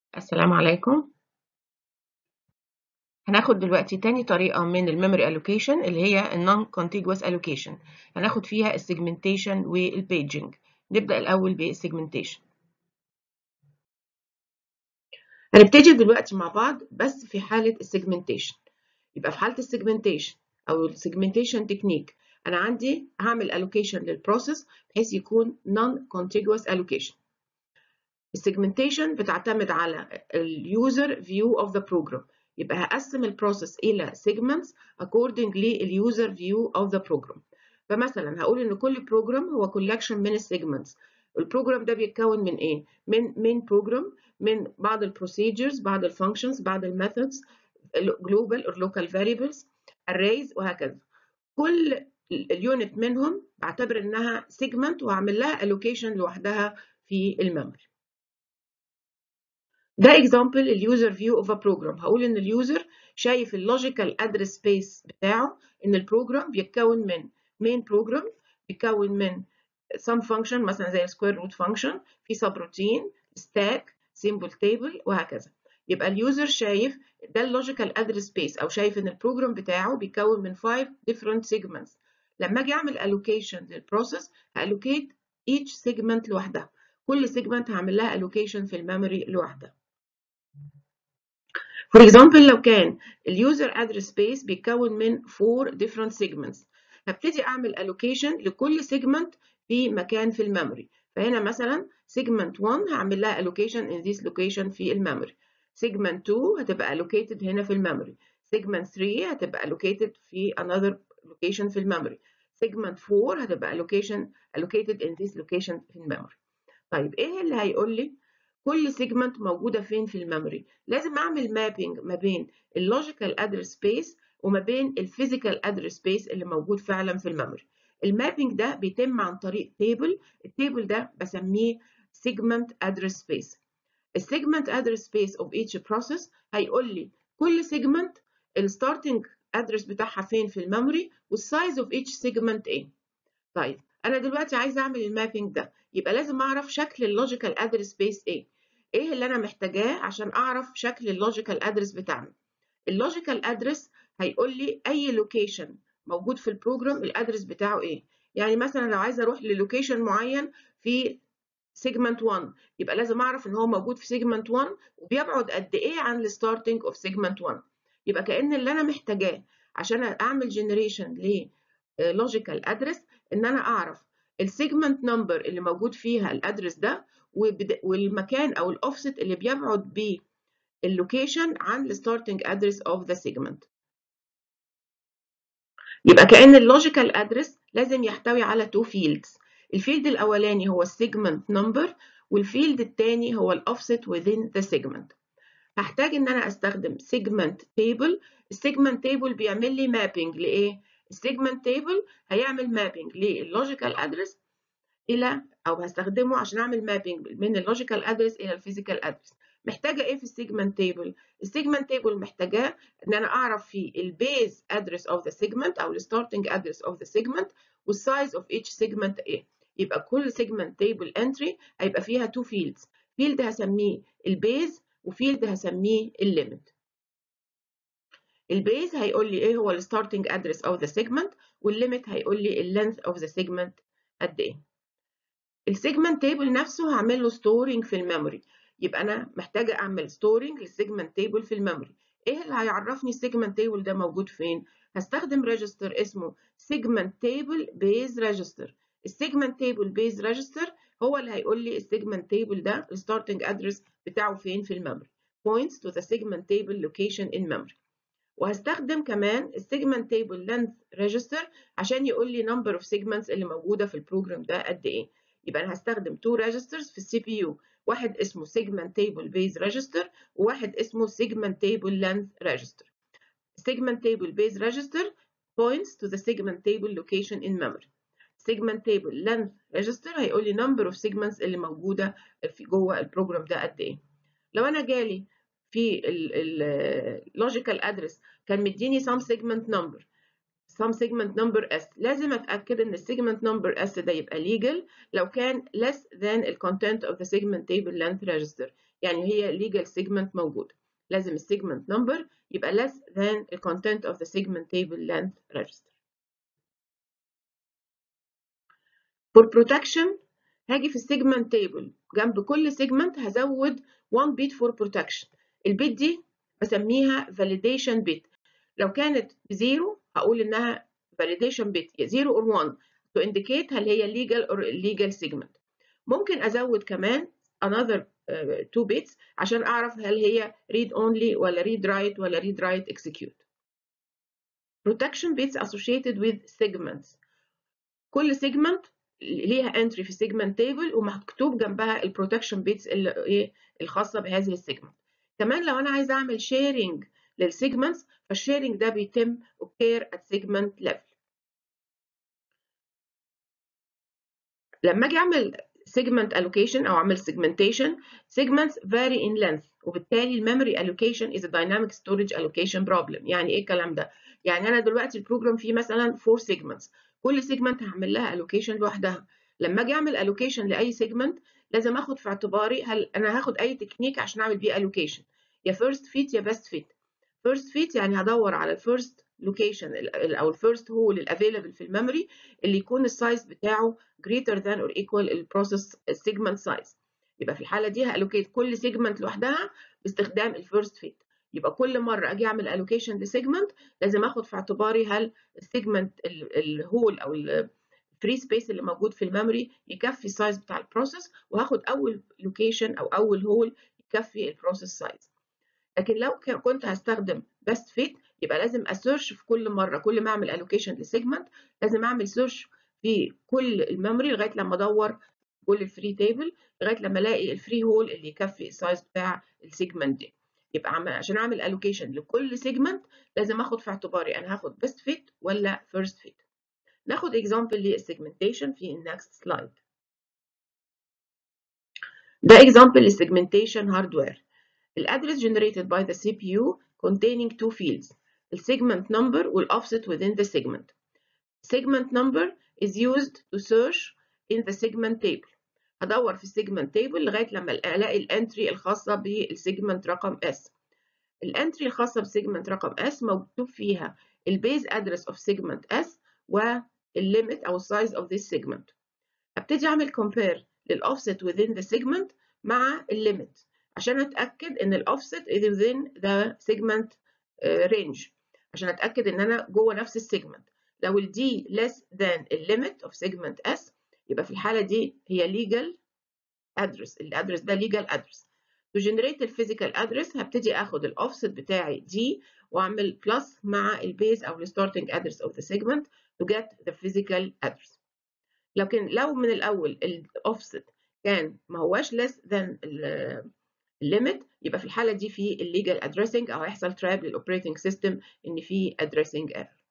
السلام عليكم هناخد دلوقتي تاني طريقة من الميموري allocation اللي هي النون contiguous allocation هناخد فيها السيجمنتيشن والبيجنج نبدأ الأول بالسيجمنتيشن هنبتدي دلوقتي مع بعض بس في حالة السيجمنتيشن يبقى في حالة السيجمنتيشن أو السيجمنتيشن تكنيك أنا عندي هعمل allocation للبروسيس بحيث يكون non contiguous allocation السيجمنتيشن بتعتمد على اليوزر فيو اوف ذا بروجرام يبقى هقسم البروسيس الى segments according لليوزر فيو اوف ذا بروجرام فمثلا هقول ان كل بروجرام هو collection من السيجمنتس البروجرام ده بيتكون من ايه من من بروجرام من بعض البروسيجرز بعض الفانكشنز بعض الميثودز global or local variables arrays وهكذا كل اليونت منهم بعتبر انها segment وهعمل لها allocation لوحدها في الميموري ده example اليوزر فيو اوف ا بروجرام هقول ان اليوزر شايف اللوجيكال ادرس سبيس بتاعه ان البروجرام بيتكون من main program بيتكون من some function مثلا زي square root function في subroutine stack symbol table وهكذا يبقى اليوزر شايف ده اللوجيكال ادرس سبيس او شايف ان البروجرام بتاعه بيتكون من 5 different segments لما اجي اعمل allocation للبروسيس هالوكيت each segment لوحدها كل segment هعمل لها allocation في الميموري لوحدها For example لو كان اليوزر address space بيتكون من 4 different segments هبتدي اعمل allocation لكل segment في مكان في الميموري فهنا مثلا segment 1 هعمل لها allocation in this location في الميموري segment 2 هتبقى allocated هنا في الميموري segment 3 هتبقى allocated في another location في الميموري segment 4 هتبقى allocation allocated in this location في الميموري طيب ايه اللي هيقول لي كل سيجمنت موجودة فين في الميموري لازم أعمل مابينج ما بين اللوجيكال ادرس سبيس وما بين الفيزيكال ادرس سبيس اللي موجود فعلا في الميموري المابينج ده بيتم عن طريق تيبل التيبل ده بسميه segment address space السيجمنت address space of each process هيقول لي كل سيجمنت الستارتنج ادرس بتاعها فين في الميموري والسايز اوف each segment ايه طيب انا دلوقتي عايزه اعمل المابينج ده يبقى لازم اعرف شكل اللوجيكال ادرس سبيس ايه ايه اللي انا محتاجاه عشان اعرف شكل اللوجيكال ادرس بتاعنا اللوجيكال ادرس هيقول لي اي لوكيشن موجود في البروجرام الادرس بتاعه ايه يعني مثلا لو عايزه اروح للوكيشن معين في سيجمنت 1 يبقى لازم اعرف ان هو موجود في سيجمنت 1 وبيبعد قد ايه عن الستارتنج اوف سيجمنت 1 يبقى كأن اللي انا محتاجاه عشان اعمل جنريشن ل لوجيكال ادرس ان انا اعرف السيجمنت نمبر اللي موجود فيها الادرس ده والمكان او الاوفست اللي بيبعد بيه اللوكيشن عن الستارتنج ادرس اوف ذا سيجمنت يبقى كأن اللوجيكال ادرس لازم يحتوي على تو فيلدز الفيلد الاولاني هو السيجمنت نمبر والفيلد الثاني هو الاوفست within the segment هحتاج ان انا استخدم segment table السيجمنت تيبل بيعمل لي مابينج لايه السيجمنت تيبل هيعمل مابينج للوجيكال ادرس الى او هستخدمه عشان اعمل مابينج من اللوجيكال ادرس الى الفيزيكال ادرس محتاجه ايه في السيجمنت تيبل السيجمنت تيبل محتاجاه ان انا اعرف في البيز ادرس اوف ذا سيجمنت او الستارتنج ادرس اوف ذا سيجمنت والسايز اوف ايتش سيجمنت ايه يبقى كل سيجمنت تيبل انتري هيبقى فيها تو فيلدز فيلد هسميه البيز وفيلد هسميه الليميت البيز هيقول لي ايه هو الستارتنج ادرس اوف ذا سيجمنت والليميت هيقول لي اللينث اوف ذا سيجمنت قد ايه السيجمنت تيبل نفسه هعمل له ستورنج في الميموري يبقى انا محتاجه اعمل ستورنج للسيجمنت تيبل في الميموري ايه اللي هيعرفني السيجمنت تيبل ده موجود فين هستخدم ريجستر اسمه سيجمنت تيبل بيز ريجستر السيجمنت تيبل بيز ريجستر هو اللي هيقول لي السيجمنت تيبل ده الستارتنج ادرس بتاعه فين في الميموري points to the segment table location in memory وهستخدم كمان السيجمنت تيبل لينث ريجستر عشان يقول لي نمبر اوف سيجمنتس اللي موجوده في البروجرام ده قد ايه يبقى انا هستخدم تو ريجسترز في السي بي يو واحد اسمه segment table base register وواحد اسمه segment table length register segment table base register points to the segment table location in memory segment table length register هيقول لي number of segments اللي موجوده في جوه البروجرام ده قد ايه لو انا جالي في اللوجيكال ادرس كان مديني some segment number some segment number s لازم اتاكد ان السيجمنت نمبر s ده يبقى legal لو كان less than the content of the segment table length register يعني هي legal segment موجودة لازم السيجمنت نمبر يبقى less than the content of the segment table length register for protection هاجي في السيجمنت تيبل جنب كل سيجمنت هزود 1 بيت فور بروتكشن البيت دي بسميها validation بيت لو كانت بزيرو هقول انها validation بيت يا 0 or 1 to indicate هل هي legal or illegal segment ممكن ازود كمان another 2 uh, bits عشان اعرف هل هي read only ولا read write ولا read write execute protection bits associated with segments كل segment ليها entry في segment table ومكتوب جنبها البروتكشن بيتس اللي الخاصه بهذه السيجمنت كمان لو انا عايزه اعمل شيرنج للسيجمنتس فالشيرنج ده بيتم occur at segment level لما اجي اعمل segment allocation او اعمل segmentation segments vary in length وبالتالي الميموري allocation is a dynamic storage allocation problem يعني ايه الكلام ده يعني انا دلوقتي البروجرام فيه مثلا 4 segments كل segment هعمل لها allocation لوحدها لما اجي اعمل allocation لاي segment لازم اخد في اعتباري هل انا هاخد اي تكنيك عشان اعمل بيه allocation يا first fit يا best fit first fit يعني هدور على الفيرست لوكيشن او الفيرست هول الافيلبل في الميموري اللي يكون السايز بتاعه greater than or equal البروسيس segment size يبقى في الحاله دي هالوكيت كل سيجمنت لوحدها باستخدام الفيرست فيت يبقى كل مره اجي اعمل الوكيشن لسيجمنت لازم اخد في اعتباري هل السيجمنت الهول او الفري سبيس اللي موجود في الميموري يكفي السايز بتاع البروسيس وهاخد اول لوكيشن او اول هول يكفي البروسيس سايز لكن لو كنت هستخدم بيست فيت يبقى لازم اسيرش في كل مره كل ما اعمل الوكيشن لسيجمنت لازم اعمل سيرش في كل الميموري لغايه لما ادور كل الفري تيبل لغايه لما الاقي الفري هول اللي يكفي السايز بتاع السيجمنت دي يبقى عشان اعمل الوكيشن لكل سيجمنت لازم اخد في اعتباري انا هاخد بيست فيت ولا فيرست فيت ناخد اكزامبل للسيجمنتيشن في النكست سلايد ده اكزامبل للسيجمنتيشن هاردوير الادرس generated by the CPU containing two fields السيجمنت number والاوفست within the segment segment number is used to search in the segment table هدور في السيجمنت تيبل لغايه لما الاقي الانتري الخاصه بالسيجمنت رقم S الانتري الخاصه بسيجمنت رقم S مكتوب فيها البيز ادرس اوف سيجمنت S والليميت او السايز اوف this segment ابتدي اعمل compare للاوفست within the segment مع الليميت عشان اتاكد ان الاوفست is within the segment uh, range عشان اتاكد ان انا جوه نفس السيجمنت لو ال D less than limit of segment S يبقى في الحالة دي هي legal address الادرس ده legal address to generate الفيزيكال address هبتدي اخد الاوفست بتاعي D واعمل plus مع البيز او الستارتنج address of the segment to get the physical address لكن لو من الاول الاوفست كان ما هواش less than الليميت يبقى في الحالة دي في الليجال addressing او هيحصل تراب للاوبريتنج سيستم ان في addressing error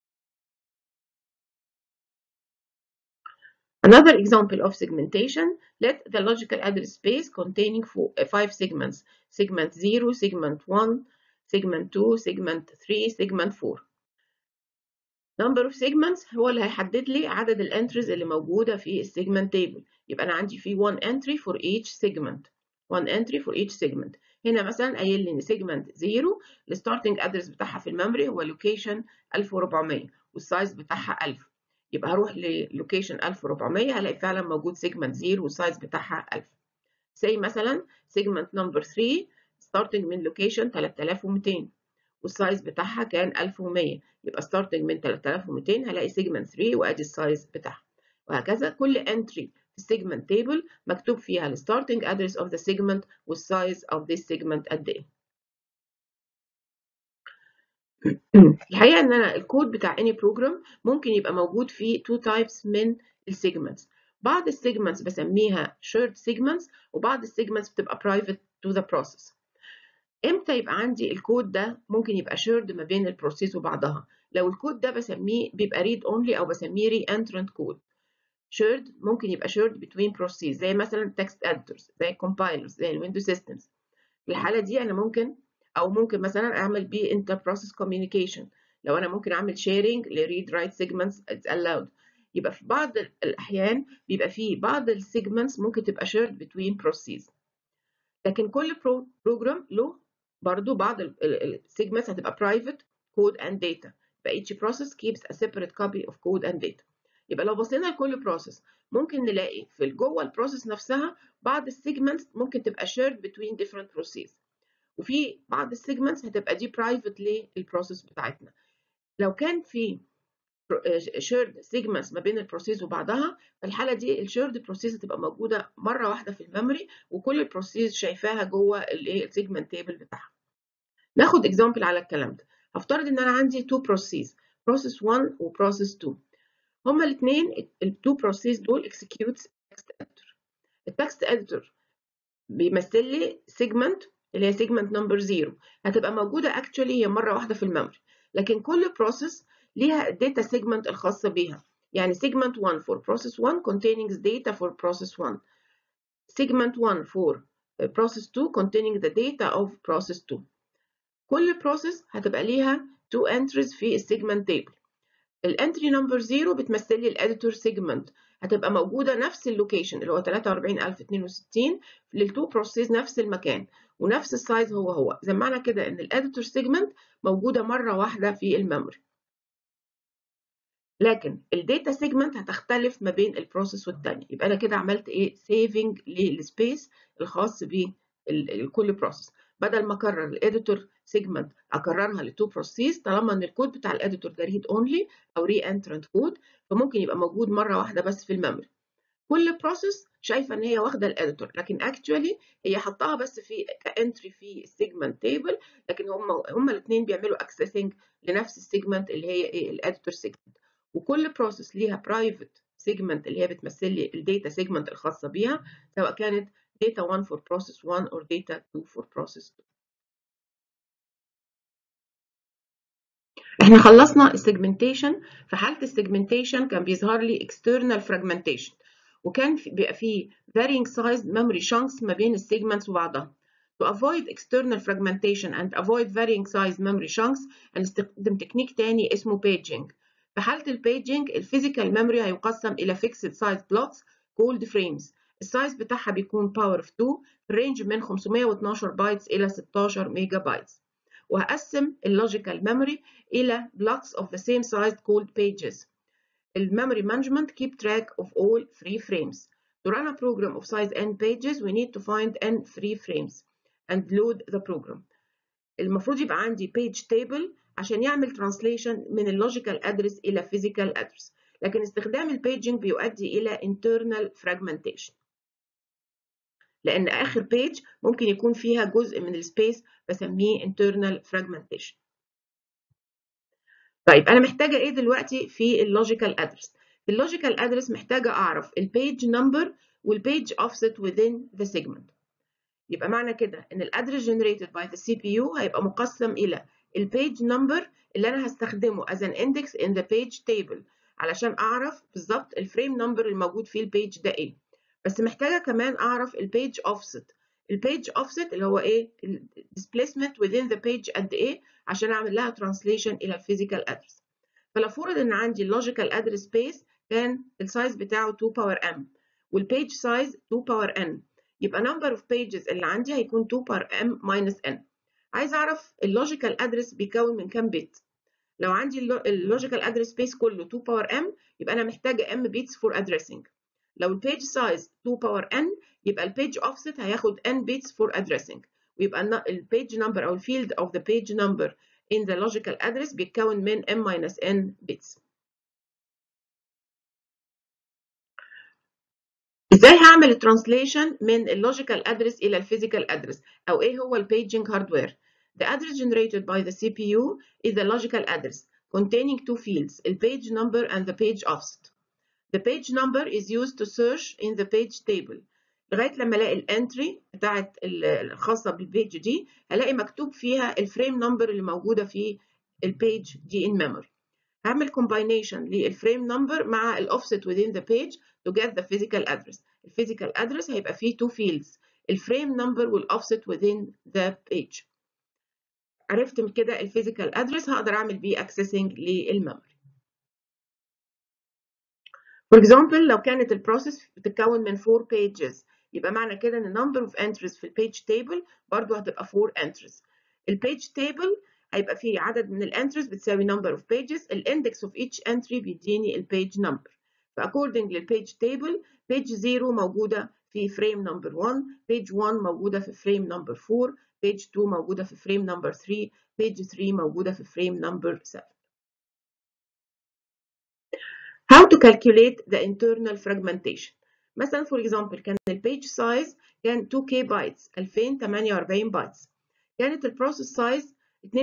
Another example of segmentation, let the logical address space containing four, uh, five segments, segment 0, segment 1, segment 2, segment 3, segment 4. Number of segments هو اللي هيحدد لي عدد الانتريز اللي موجودة في السيجمنت table. يبقى أنا عندي في one entry for each segment. one entry for each segment. هنا مثلا قايل لي إن segment 0 الستارتنج ادرس بتاعها في الميموري هو location 1400 والسايز بتاعها 1000. يبقى هروح للوكيشن 1400 هلاقي فعلا موجود سيجمنت 0 والسايز بتاعها 1000 زي مثلا سيجمنت نمبر 3 ستارتنج من لوكيشن 3200 والسايز بتاعها كان 1100 يبقى ستارتنج من 3200 هلاقي سيجمنت 3 وادي السايز بتاعها وهكذا كل انتري في السيجمنت تيبل مكتوب فيها الستارتنج ادرس اوف ذا سيجمنت والسايز اوف ذيس سيجمنت قد ايه الحقيقه ان انا الكود بتاع any program ممكن يبقى موجود فيه two types من السيجمنتس بعض السيجمنتس بسميها shared segments وبعض السيجمنتس بتبقى private to the process امتى يبقى عندي الكود ده ممكن يبقى shared ما بين البروسيس وبعضها لو الكود ده بسميه بيبقى read only او بسميه re-entrant code shared ممكن يبقى shared between processes زي مثلا text editors زي compilers زي الويندو systems في الحاله دي انا ممكن او ممكن مثلا اعمل بيه انتر بروسيس كوميونيكيشن لو انا ممكن اعمل شيرنج لريد رايت سيجمنتس اتس allowed يبقى في بعض الاحيان بيبقى في بعض السيجمنتس ممكن تبقى shared between processes لكن كل بروجرام له برضو بعض السيجمنتس هتبقى private code and data يبقى each process keeps a separate copy of code and data يبقى لو بصينا لكل بروسيس ممكن نلاقي في جوه البروسيس نفسها بعض السيجمنتس ممكن تبقى shared between different processes وفي بعض السيجمنتس هتبقى دي برايفت للبروسيس بتاعتنا لو كان في شيرد سيجمنتس ما بين البروسيس وبعضها في الحاله دي الشيرد بروسيس هتبقى موجوده مره واحده في الميموري وكل البروسيس شايفاها جوه الايه السيجمنت تيبل بتاعها ناخد اكزامبل على الكلام ده هفترض ان انا عندي تو بروسيس بروسيس 1 وبروسيس 2 هما الاثنين التو بروسيس دول اكسكيوتس تكست اديتور التكست اديتور بيمثل لي سيجمنت اللي هي سيجمنت نمبر 0 هتبقى موجوده اكشولي هي مره واحده في الميموري لكن كل بروسيس ليها الداتا سيجمنت الخاصه بيها يعني segment 1 for process 1 containing data for process 1 segment 1 for process 2 containing the data of process 2 كل process هتبقى ليها two entries في السيجمنت تيبل الانتري نمبر 0 بتمثل لي الاديتور سيجمنت هتبقى موجوده نفس اللوكيشن اللي هو 43062 للتو بروسيس نفس المكان ونفس السايز هو هو زي معنى كده ان الاديتور سيجمنت موجوده مره واحده في الميموري لكن الداتا سيجمنت هتختلف ما بين البروسيس والتانية يبقى انا كده عملت ايه سيفنج للسبيس الخاص بكل بروسيس بدل ما اكرر الاديتور سيجمنت اكررها لتو بروسيس طالما ان الكود بتاع الاديتور ده ريد اونلي او ري انترنت كود فممكن يبقى موجود مره واحده بس في الميموري كل بروسيس شايفه ان هي واخده الاديتور لكن اكشولي هي حطها بس في كانتري في السيجمنت تيبل لكن هم هم الاثنين بيعملوا اكسسنج لنفس السيجمنت اللي هي ايه الاديتور سيجمنت وكل بروسيس ليها برايفت سيجمنت اللي هي بتمثل لي الداتا سيجمنت الخاصه بيها سواء كانت data 1 for process 1 or data 2 for process 2 احنا خلصنا السيجمنتيشن في حاله السيجمنتيشن كان بيظهر لي external fragmentation وكان في بيبقى فيه varying sized memory chunks ما بين السيجمنتس وبعضها To avoid external fragmentation and avoid varying sized memory chunks هنستخدم تكنيك تاني اسمه paging في حالة البيجنج الفيزيكال ميموري هيقسم إلى fixed size blocks called frames السايز بتاعها بيكون باور اوف 2 رينج من 512 بايتس إلى 16 ميجا بايتس وهقسم اللوجيكال ميموري إلى blocks of the same size called pages الميموري مانجمنت keep track of all free frames To run a program of size n pages we need to find n free frames and load the program المفروض يبقى عندي page table عشان يعمل ترانسليشن من اللوجيكال ادرس الى فيزيكال ادرس لكن استخدام البيجنج بيؤدي الى internal fragmentation لان اخر بيج ممكن يكون فيها جزء من السبيس بسميه internal fragmentation طيب انا محتاجه ايه دلوقتي في اللوجيكال ادرس في اللوجيكال ادرس محتاجه اعرف البيج نمبر والبيج اوفست within the segment يبقى معنى كده ان الادرس generated by the CPU هيبقى مقسم الى البيج نمبر اللي انا هستخدمه as an index in the page table علشان اعرف بالظبط الفريم نمبر الموجود فيه البيج ده ايه بس محتاجه كمان اعرف البيج اوفست البيج اوفست اللي هو ايه displacement within the page قد ايه عشان اعمل لها translation الى الفيزيكال ادرس فلو فرض ان عندي اللوجيكال ادرس سبيس كان السايز بتاعه 2 باور ام والبيج سايز 2 باور n يبقى number of pages اللي عندي هيكون 2 باور m minus n عايز اعرف اللوجيكال ادرس بيكون من كام بت لو عندي اللوجيكال ادرس سبيس كله 2 باور m يبقى انا محتاجه m بيتس فور ادريسنج لو البيج سايز 2 باور n يبقى البيج اوفست هياخد n بيتس فور ادريسنج ويبقى البيج نمبر او الفيلد اوف ذا بيج نمبر in the logical address بيتكون من m minus n bits ازاي هعمل الترانسليشن من اللوجيكال ادرس الى الفيزيكال ادرس او ايه هو البيجنج هاردوير The address generated by the CPU is the logical address containing two fields, the page number and the page offset. The page number is used to search in the page table. لغايه لما الاقي الانتري بتاعت الخاصه بالبيج دي هلاقي مكتوب فيها الفريم نمبر اللي موجوده في البيج دي in memory. هعمل combination للفريم نمبر مع الاوفست within the page to get the physical address. الفيزيكال address هيبقى فيه two fields الفريم نمبر والاوفست within the page. عرفت من كده الفيزيكال ادرس هقدر اعمل بيه اكسسنج للميموري For example لو كانت البروسيس بتتكون من 4 pages يبقى معنى كده ان number of entries في البيج تيبل برضو هتبقى 4 entries البيج تيبل هيبقى فيه عدد من الانتريز بتساوي number of pages الاندكس of each entry بيديني البيج نمبر فاكوردنج للبيج تيبل بيج 0 موجوده في فريم نمبر 1 بيج 1 موجوده في فريم نمبر 4 بيج 2 موجوده في فريم نمبر 3 بيج 3 موجوده في فريم نمبر 7 How to calculate the internal fragmentation مثلا for example كان البيج سايز كان 2k بايتس 2048 بايتس كانت البروسيس سايز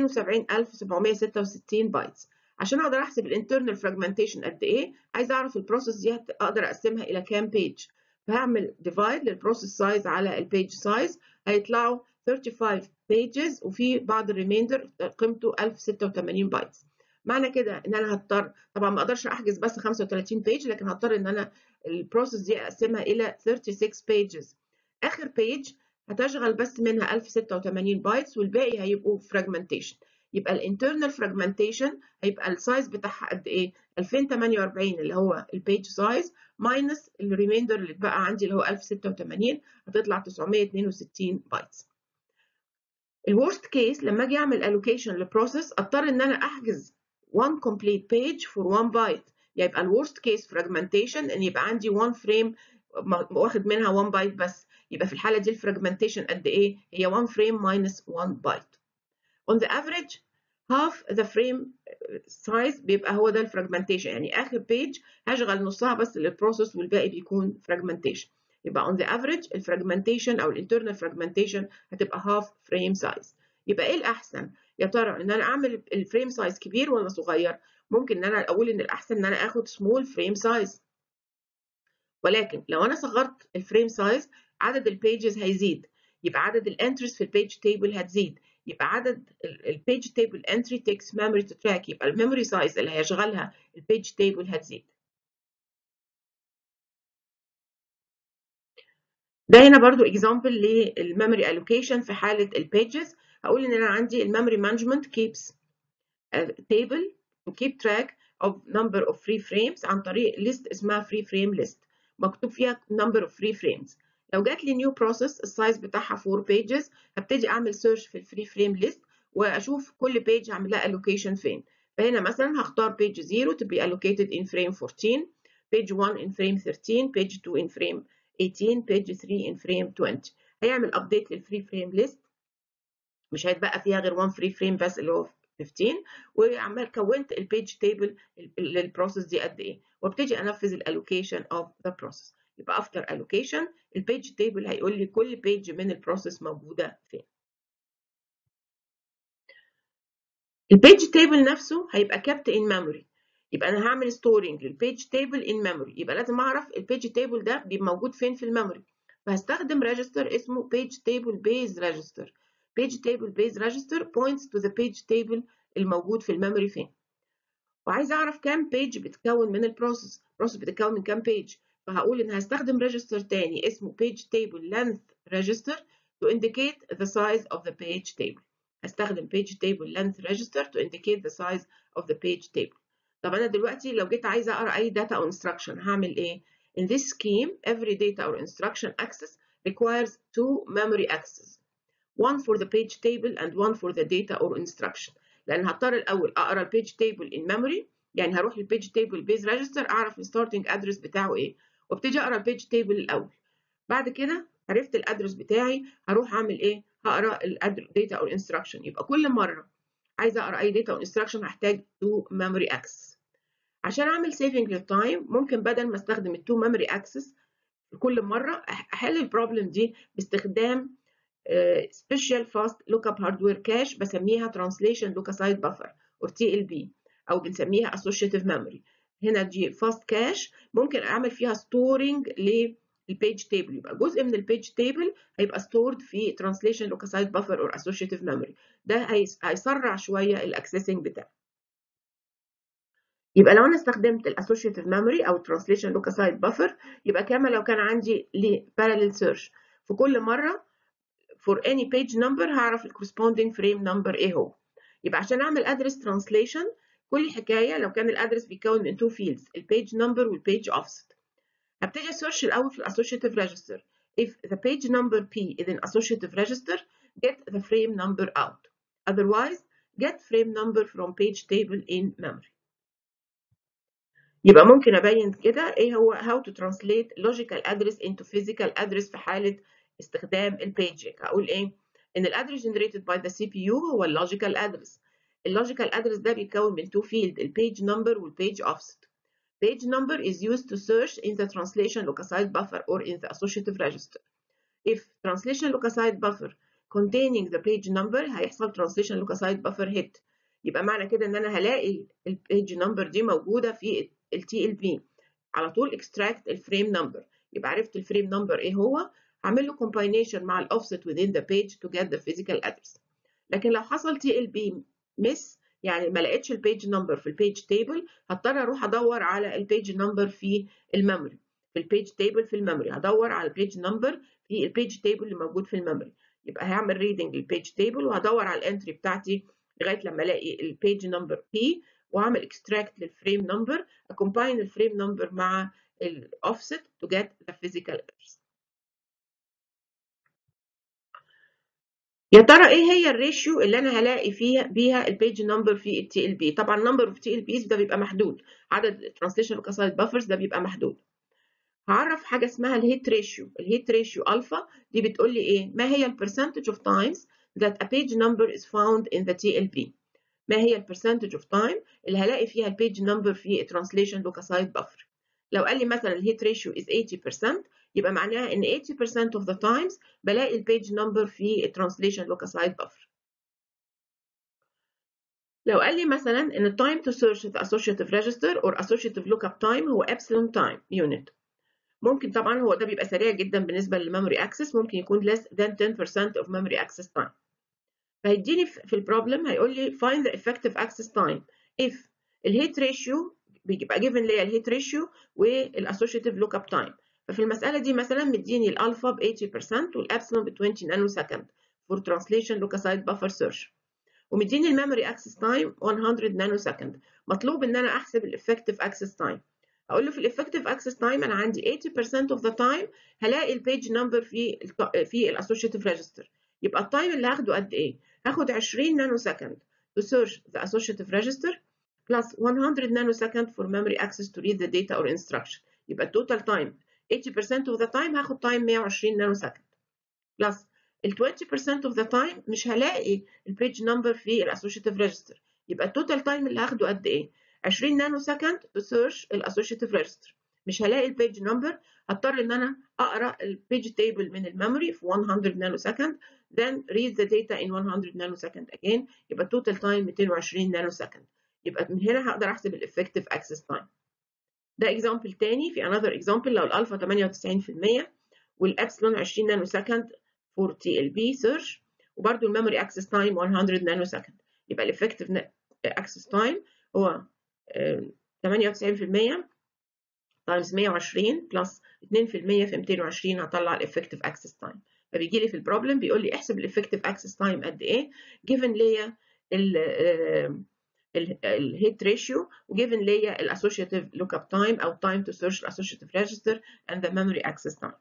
72766 بايتس عشان اقدر احسب الانترنال فراجمنتيشن قد ايه عايز اعرف البروسيس دي اقدر اقسمها الى كام بيج فهعمل ديفايد للبروسيس سايز على البيج سايز هيطلعوا 35 بيجز وفي بعض الريميندر قيمته 1086 بايتس معنى كده ان انا هضطر طبعا ما اقدرش احجز بس 35 بيج لكن هضطر ان انا البروسيس دي اقسمها الى 36 بيجز اخر بيج هتشغل بس منها 1086 بايتس والباقي هيبقوا فراجمنتيشن يبقى الانترنال فراجمنتيشن هيبقى السايز بتاعها قد ايه 2048 اللي هو البيج سايز ماينس الريميندر اللي اتبقى عندي اللي هو 1086 هتطلع 962 بايتس الورست كيس لما اجي اعمل allocation لبروسيس اضطر ان انا احجز one complete page for one byte يبقى الورست كيس fragmentation ان يبقى عندي one frame واخد منها one byte بس يبقى في الحالة دي الفراجمنتيشن قد ايه؟ هي one frame minus one byte. On the average half the frame size بيبقى هو ده الفراجمنتيشن يعني آخر بيج هشغل نصها بس للبروسيس والباقي بيكون fragmentation. يبقى on the average الفراجمنتيشن أو الانترنال fragmentation هتبقى half frame size. يبقى ايه الأحسن؟ يا ترى إن أنا أعمل الفريم سايز كبير ولا صغير؟ ممكن إن أنا أقول إن الأحسن إن أنا آخد small frame size. ولكن لو أنا صغرت الفريم سايز عدد البيجز هيزيد يبقى عدد الانتريز في البيج تيبل هتزيد يبقى عدد البيج تيبل انتري تيكس memory to track يبقى الميموري سايز اللي هيشغلها البيج تيبل هتزيد ده هنا برضو example للميموري allocation في حالة البيجز هقول ان انا عندي الميموري مانجمنت keeps a table to keep track of number of free frames عن طريق list اسمها free frame list مكتوب فيها number of free frames لو جات لي نيو بروسيس السايز بتاعها 4 بيجز هبتدي اعمل سيرش في الفري فريم ليست واشوف كل بيج هعمل لها allocation فين فهنا مثلا هختار page 0 to be allocated in frame 14 page 1 in frame 13 page 2 in frame 18 page 3 in frame 20 هيعمل ابديت للفري فريم ليست مش هيتبقى فيها غير 1 فري فريم بس اللي هو 15 وعمال كونت البيج تيبل للبروسيس دي قد ايه وابتدي انفذ الالوكيشن اوف ذا بروسيس يبقى افتر allocation البيج تيبل هيقول لي كل بيج من البروسيس موجوده فين البيج تيبل نفسه هيبقى kept in memory يبقى انا هعمل ستورنج للبيج تيبل in memory يبقى لازم اعرف البيج تيبل ده بيبقى موجود فين في الميموري فهستخدم ريجستر اسمه page table base register page table base register points to the page table الموجود في الميموري فين وعايز اعرف كام بيج بتتكون من البروسيس البروسيس بتتكون من كام بيج فهقول ان هستخدم ريجستر تاني اسمه page table length register to indicate the size of the page table هستخدم page table length register to indicate the size of the page table طب انا دلوقتي لو جيت عايزه اقرا اي data او instruction هعمل ايه in this scheme every data or instruction access requires two memory accesses one for the page table and one for the data or instruction لان هضطر الاول اقرا البيج تيبل in memory يعني هروح للبيج تيبل بيز ريجستر اعرف الستارتنج ادرس بتاعه ايه وابتدي اقرا البيج تيبل الاول بعد كده عرفت الادرس بتاعي هروح اعمل ايه هقرا الداتا او الانستراكشن يبقى كل مره عايزه اقرا اي داتا او انستراكشن هحتاج تو ميموري اكسس عشان اعمل سيفنج للتايم ممكن بدل ما استخدم التو ميموري اكسس كل مره احل البروبلم دي باستخدام سبيشال فاست لوك اب هاردوير كاش بسميها ترانسليشن لوكاسايد بفر او تي ال بي او بنسميها اسوشيتيف ميموري هنا دي فاست كاش ممكن اعمل فيها ستورنج للبيج تيبل يبقى جزء من البيج تيبل هيبقى ستورد في ترانسليشن لوكاسايد بفر او اسوشيتيف ميموري ده هيسرع شويه الاكسسنج بتاعه يبقى لو انا استخدمت الاسوشيتيف ميموري او الترانسليشن لوكاسايد بفر يبقى كما لو كان عندي parallel سيرش في كل مره for any page number هعرف ال corresponding frame number ايه هو يبقى عشان اعمل address translation كل حكايه لو كان الادرس بيتكون من two fields البيج نمبر والبيج اوفست هبتدي اسيرش الاول في الاسوشيتيف ريجستر if the page number P is in associative register get the frame number out otherwise get frame number from page table in memory يبقى ممكن ابين كده ايه هو how to translate logical address into physical address في حالة استخدام البيجنج هقول ايه ان الادرس generated by the CPU هو اللوجيكال ادرس اللوجيكال ادرس ده بيتكون من two field البيج نمبر والبيج offset page number is used to search in the translation leukocyte buffer or in the associative register if translation leukocyte buffer containing the page number هيحصل translation leukocyte buffer hit يبقى معنى كده ان انا هلاقي البيج نمبر دي موجوده في التي ال بي على طول extract الفريم نمبر يبقى عرفت الفريم نمبر ايه هو هعمل له combination مع الاوفست within the page to get the physical address لكن لو حصل تي ال بي miss يعني ما لقيتش البيج نمبر في البيج تيبل هضطر اروح ادور على البيج نمبر في الميموري في البيج تيبل في الميموري هدور على البيج نمبر في البيج تيبل اللي موجود في الميموري يبقى هعمل ريدنج للبيج تيبل وهدور على الانتري بتاعتي لغايه لما الاقي البيج نمبر بي واعمل اكستراكت للفريم نمبر اكومباين الفريم نمبر مع الاوفست تو جيت ذا فيزيكال ادرس يا ترى ايه هي الريشيو اللي انا هلاقي فيها بيها البيج نمبر في التي ال بي طبعا نمبر اوف تي ال بيز ده بيبقى محدود عدد الترانسليشن لوكاسايت بافرز ده بيبقى محدود هعرف حاجه اسمها الهيت ريشيو الهيت ريشيو الفا دي بتقول لي ايه ما هي البرسنتج اوف تايمز that a page number is found in the TLB ما هي البرسنتج اوف تايم اللي هلاقي فيها البيج نمبر في الترانسليشن لوكاسايت بافر لو قال لي مثلا الهيت ريشيو is 80% يبقى معناها ان 80% of the times بلاقي البيج نمبر في الترانسليشن لوكاسايت بافر لو قال لي مثلا ان time to search the associative register or associative lookup time هو epsilon time unit ممكن طبعا هو ده بيبقى سريع جدا بالنسبه للميموري اكسس ممكن يكون less than 10% of memory access time فهيديني في البروبلم هيقول لي find the effective access time if الهيت ريشيو بيبقى given ليا الهيت ريشيو والاسوشيتيف لوك اب تايم ففي المساله دي مثلا مديني الالفا ب 80% والابسلون ب 20 نانو سكند for translation leukocyte buffer search ومديني الميموري اكسس تايم 100 نانو سكند مطلوب ان انا احسب الافكتيف اكسس تايم اقول له في الافكتيف اكسس تايم انا عندي 80% of the time هلاقي البيج نمبر في ال في الاسوشيتيف ريجستر يبقى التايم اللي هاخده قد ايه هاخد 20 نانو سكند to search the associative register plus 100 nanosecond for memory access to read the data or instruction يبقى total time 80% of the time هاخد time 120 نانو سكند plus ال 20% of the time مش هلاقي البيج نمبر في الاسوشيتيف ريجستر يبقى التوتال تايم اللي هاخده قد ايه 20 نانو سكند to search الاسوشيتيف ريجستر مش هلاقي البيج نمبر هضطر ان انا اقرا البيج تيبل من الميموري في 100 نانو سكند then read the data in 100 نانو سكند again يبقى التوتال تايم 220 نانو سكند يبقى من هنا هقدر احسب الافكتيف اكسس تايم ده اكزامبل تاني في another example لو الالفا 98% والابسلون 20 نانو سكند for TLB search وبرده الميموري اكسس تايم 100 نانو سكند يبقى الافكتيف اكسس تايم هو 98% تايمز 120 بلس 2% في 220 هطلع الافكتيف اكسس تايم فبيجي لي في البروبلم بيقول لي احسب الافكتيف اكسس تايم قد ايه given ليا الهيت ريشيو وجيفن ليا الاسوشيتيف لوك اب تايم او تايم تو سيرش الاسوشيتيف ريجستر اند ذا ميموري اكسس تايم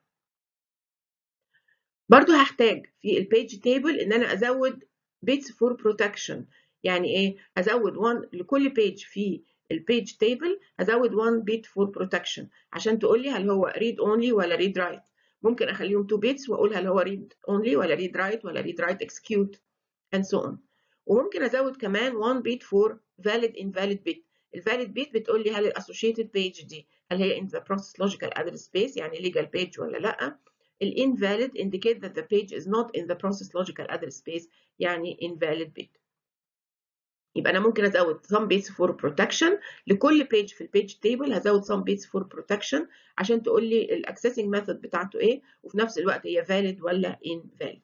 برضو هحتاج في البيج تيبل ان انا ازود بيتس فور بروتكشن يعني ايه هزود 1 لكل بيج في البيج تيبل هزود 1 بيت فور بروتكشن عشان تقول لي هل هو ريد اونلي ولا ريد رايت ممكن اخليهم 2 بيتس واقول هل هو ريد اونلي ولا ريد رايت ولا ريد رايت اكسكيوت and so on وممكن ازود كمان 1 bit for valid invalid bit الفاليد bit بتقول لي هل الاسوشيتد بيج دي هل هي in the process logical address space يعني legal page ولا لا الانفاليد indicate that the page is not in the process logical address space يعني invalid bit يبقى انا ممكن ازود some bits for protection لكل page في البيج تيبل هزود some bits for protection عشان تقول لي الاكسسنج ميثود بتاعته ايه وفي نفس الوقت هي valid ولا invalid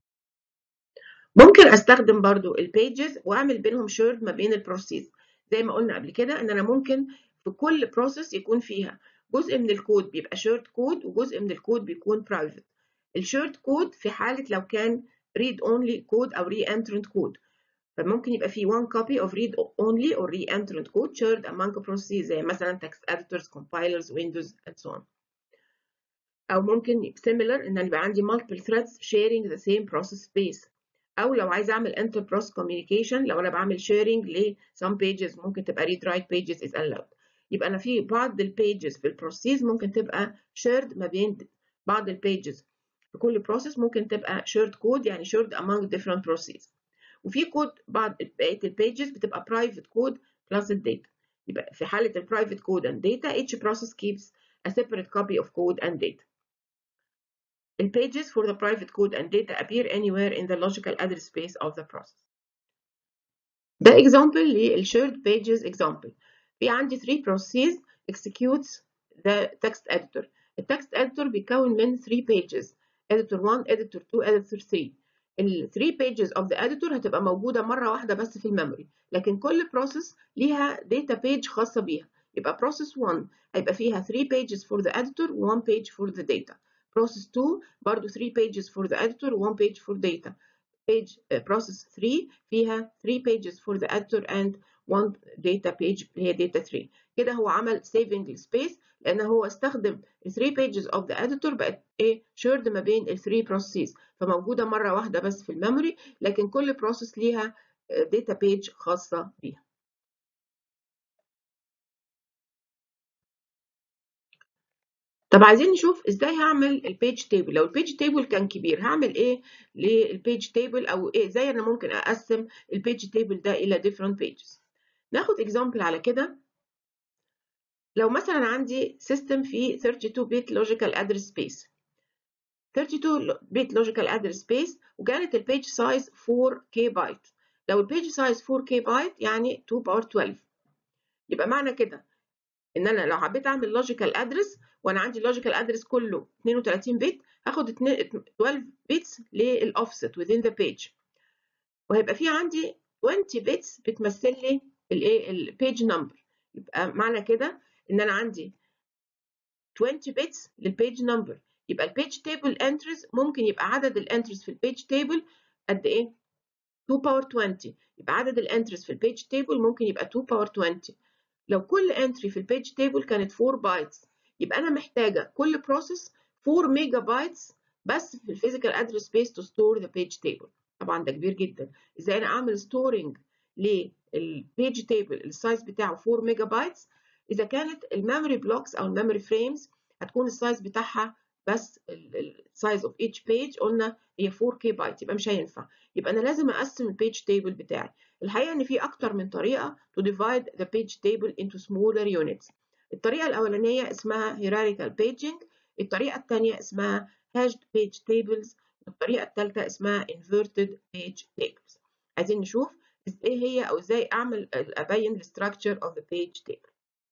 ممكن استخدم برضو البيجز واعمل بينهم شيرد ما بين البروسيس زي ما قلنا قبل كده ان انا ممكن في كل بروسيس يكون فيها جزء من الكود بيبقى شيرد كود وجزء من الكود بيكون برايفت الشيرد كود في حاله لو كان read only كود او re entrant كود فممكن يبقى في one copy of read only or re entrant code shared among processes زي مثلا text editors compilers windows and so on او ممكن similar ان يبقى عندي multiple threads sharing the same process space او لو عايز اعمل inter process communication لو انا بعمل sharing ل some pages ممكن تبقى read write pages is allowed يبقى انا في بعض البيجز في البروسيس ممكن تبقى shared ما بين بعض البيجز في كل بروسيس ممكن تبقى shared code يعني shared among different processes وفي كود بعض بقيه البيجز بتبقى private code plus الداتا يبقى في حاله البرايفت code and data each process keeps a separate copy of code and data The pages for the private code and data appear anywhere in the logical address space of the process. ده example لل shared pages example. في عندي 3 processes executes the text editor. ال text editor بيتكون من 3 pages. editor 1, editor 2, editor 3. ال 3 pages of the editor هتبقى موجودة مرة واحدة بس في الميموري. لكن كل process ليها data page خاصة بيها. يبقى process 1 هيبقى فيها 3 pages for the editor و 1 page for the data. process 2 برضو 3 pages for the editor 1 page for data page uh, process 3 فيها 3 pages for the editor and 1 data page هي data 3 كده هو عمل saving space لان هو استخدم 3 pages of the editor بقت ايه shared ما بين ال 3 processes فموجوده مره واحده بس في الميموري لكن كل process ليها data page خاصه بيها طب عايزين نشوف ازاي هعمل البيج تيبل لو البيج تيبل كان كبير هعمل ايه للبيج تيبل او ايه ازاي انا ممكن اقسم البيج تيبل ده الى different pages ناخد example على كده لو مثلا عندي system فيه 32 bit logical address space 32 bit logical address space وكانت البيج سايز 4k بايت لو البيج سايز 4k بايت يعني 2 باور 12 يبقى معنى كده ان انا لو حبيت اعمل لوجيكال ادرس وانا عندي اللوجيكال ادرس كله 32 بت هاخد 12 بيتس للاوفست within the page وهيبقى في عندي 20 بيتس بتمثل لي الايه البيج نمبر يبقى معنى كده ان انا عندي 20 بيتس للبيج نمبر يبقى البيج تيبل انترز ممكن يبقى عدد الانترز في البيج تيبل قد ايه 2 باور 20 يبقى عدد الانترز في البيج تيبل ممكن يبقى 2 باور 20 لو كل انتري في البيج تيبل كانت 4 بايتس يبقى انا محتاجه كل بروسيس 4 ميجا بايتس بس في الفيزيكال ادرس سبيس تو ستور ذا بيج تيبل طبعا ده كبير جدا ازاي انا اعمل ستورنج للبيج تيبل السايز بتاعه 4 ميجا بايتس اذا كانت الميموري بلوكس او الميموري فريمز هتكون السايز بتاعها بس السايز اوف ايتش بيج قلنا هي 4K بايت يبقى مش هينفع يبقى انا لازم اقسم البيج تيبل بتاعي الحقيقه ان في اكتر من طريقه to divide the page table into smaller units الطريقه الاولانيه اسمها hierarchical paging الطريقه الثانيه اسمها hashed page tables والطريقه الثالثه اسمها inverted page tables عايزين نشوف ايه هي او ازاي اعمل ابين the structure of the page table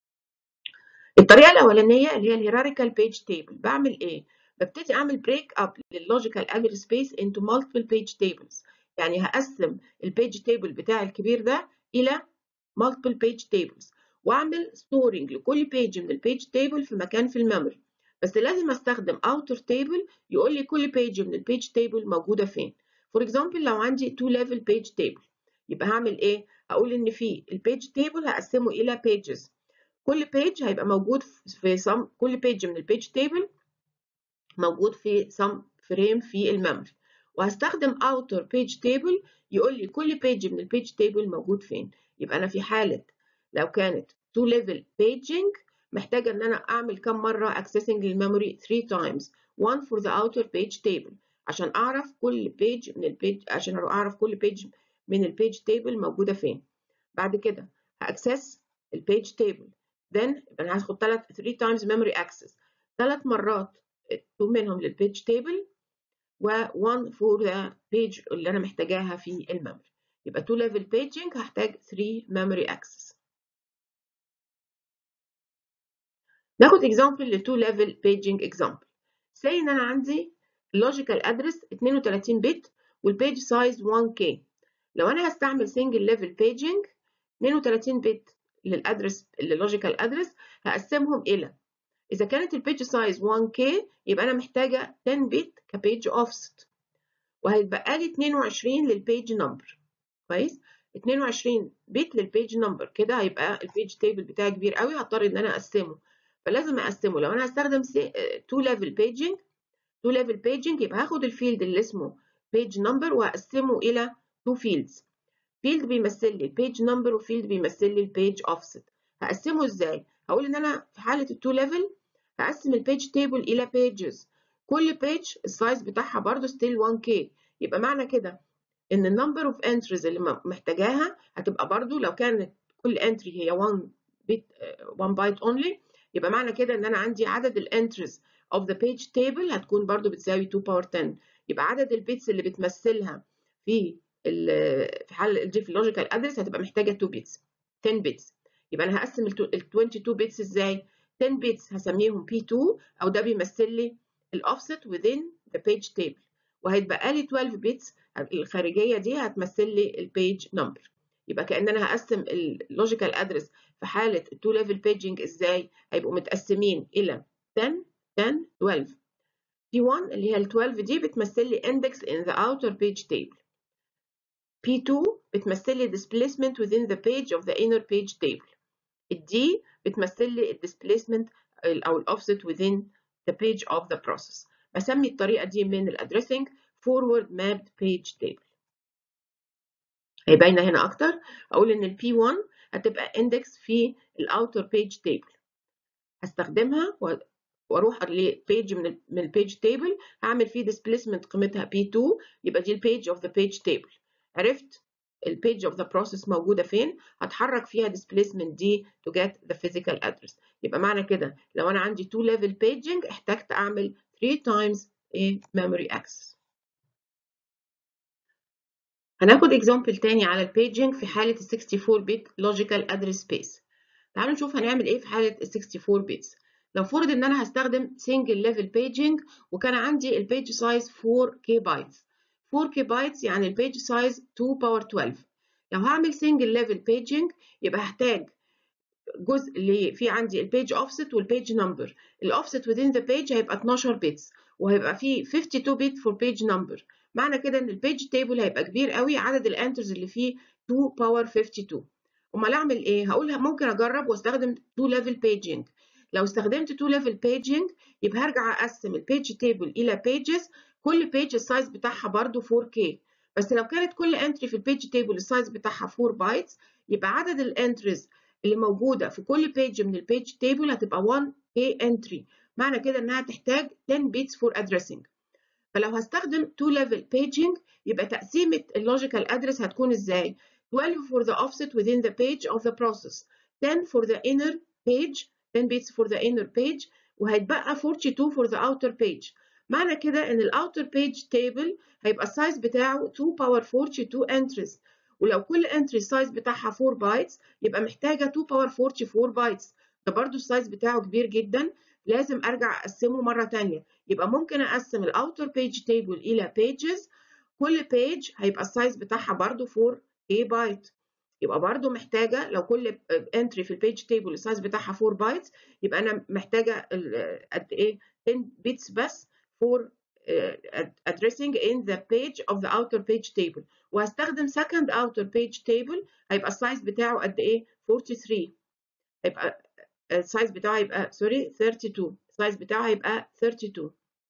الطريقه الاولانيه اللي هي الهيراريكال بيج تيبل بعمل ايه ببتدي اعمل بريك اب لللوجيكال ادرس سبيس into multiple page tables يعني هقسم البيج تيبل بتاعي الكبير ده الى multiple page tables واعمل storing لكل بيج من البيج تيبل في مكان في الميموري بس لازم استخدم outer table يقول لي كل بيج من البيج تيبل موجوده فين فور اكزامبل لو عندي two level page table يبقى هعمل ايه هقول ان في البيج تيبل هقسمه الى pages كل بيج هيبقى موجود في some كل بيج من البيج تيبل موجود في some فريم في الميموري وهستخدم outer page table يقول لي كل بيج من البيج تيبل موجود فين يبقى انا في حاله لو كانت two level paging محتاجه ان انا اعمل كم مره accessing الميموري 3 times one for the outer page table عشان اعرف كل بيج من البيج عشان اعرف كل بيج من البيج تيبل موجوده فين بعد كده هاكسس البيج تيبل then انا هاخد 3 3 times memory access ثلاث مرات 2 منهم للبيج تيبل و 1 for the page اللي انا محتاجاها في الميموري يبقى 2 level paging هحتاج 3 memory access ناخد example ل 2 level paging example say ان انا عندي logical address 32 bit والpage size 1k لو انا هستعمل single level paging 32 bit للادرس للوجيكال ادرس هقسمهم الى اذا كانت البيج سايز 1k يبقى انا محتاجه 10 بت كبيج اوفست وهيتبقى لي 22 للبيج نمبر كويس 22 بت للبيج نمبر كده هيبقى البيج تيبل بتاعي كبير قوي هضطر ان انا اقسمه فلازم اقسمه لو انا هستخدم 2 ليفل بيجنج 2 ليفل بيجنج يبقى هاخد الفيلد اللي اسمه بيج نمبر وهقسمه الى 2 فيلدز فيلد بيمثل لي البيج نمبر وفيلد بيمثل لي البيج اوفست هقسمه ازاي هقول ان انا في حاله ال2 ليفل هقسم البيج تيبل الى بيجز كل بيج السايز بتاعها برضه ستيل 1K يبقى معنى كده ان النمبر اوف انتريز اللي محتاجاها هتبقى برضه لو كانت كل انتري هي 1 بيت 1 بايت اونلي يبقى معنى كده ان انا عندي عدد الانتريز of the page table هتكون برضو بتساوي 2 باور 10 يبقى عدد البيتس اللي بتمثلها في في حل دي في اللوجيكال ادرس هتبقى محتاجه 2 بيتس 10 بيتس يبقى انا هقسم ال 22 بيتس ازاي 10 بيتس هسميهم P2 او ده بيمثل لي الاوفست within the page table وهيتبقى لي 12 بيتس الخارجيه دي هتمثل لي البيج نمبر يبقى كأن انا هقسم اللوجيكال ادرس في حاله التو ليفل بيجنج ازاي هيبقوا متقسمين الى 10 10 12 P1 اللي هي ال 12 دي بتمثل لي index in the outer page table P2 بتمثل لي displacement within the page of the inner page table ال D بتمثل لي ال displacement أو ال offset within the page of the process بسمي الطريقة دي من ال addressing forward mapped page table هي باينة هنا أكتر أقول إن ال P1 هتبقى index في ال outer page table هستخدمها واروح لبيج من ال من البيج تيبل هعمل فيه displacement قيمتها P2 يبقى دي البيج of the page table عرفت البيج of the process موجودة فين هتحرك فيها displacement دي to get the physical address يبقى معنى كده لو أنا عندي 2 level paging احتجت أعمل 3 times a memory access هناخد example تاني على البيجنج في حالة ال 64 bit logical address space تعالوا نشوف هنعمل ايه في حالة ال 64 bits لو فرض ان انا هستخدم single level paging وكان عندي البيج سايز 4k bytes 4k bytes يعني البيج سايز 2 باور 12 لو هعمل single level paging يبقى هحتاج جزء اللي في عندي البيج offset والبيج number الاوفست within the page هيبقى 12 بيتس وهيبقى فيه 52 بت for page number معنى كده ان البيج تيبل هيبقى كبير قوي عدد الانترز اللي فيه 2 باور 52 امال اعمل ايه هقول ممكن اجرب واستخدم 2 level paging لو استخدمت 2 level paging يبقى هرجع اقسم البيج تيبل الى pages كل page السايز بتاعها برضو 4K بس لو كانت كل انتري في البيج تيبل السايز بتاعها 4 بايتس يبقى عدد الانتريز اللي موجوده في كل بيج من البيج تيبل هتبقى 1K entry معنى كده انها تحتاج 10 bits for addressing فلو هستخدم 2 level paging يبقى تقسيمه اللوجيكال ادرس هتكون ازاي 12 for the offset within the page of the process 10 for the inner page 10 bits for the inner page وهيتبقى 42 for the outer page معنى كده ان الاوتر بيج تيبل هيبقى السايز بتاعه 2 باور 42 entries ولو كل entry السايز بتاعها 4 بايتس يبقى محتاجه 2 باور 44 بايتس ده برضو السايز بتاعه كبير جدا لازم ارجع اقسمه مره تانية يبقى ممكن اقسم الاوتر بيج تيبل الى pages كل page هيبقى السايز بتاعها برضو 4 a بايت يبقى برضو محتاجة لو كل entry في البيج تيبل السايز بتاعها 4 بايتس يبقى أنا محتاجة قد إيه 10 بيتس بس for uh, addressing in the page of the outer page table وهستخدم second outer page table هيبقى السايز بتاعه قد إيه 43 هيبقى السايز بتاعه هيبقى سوري 32 السايز بتاعه هيبقى 32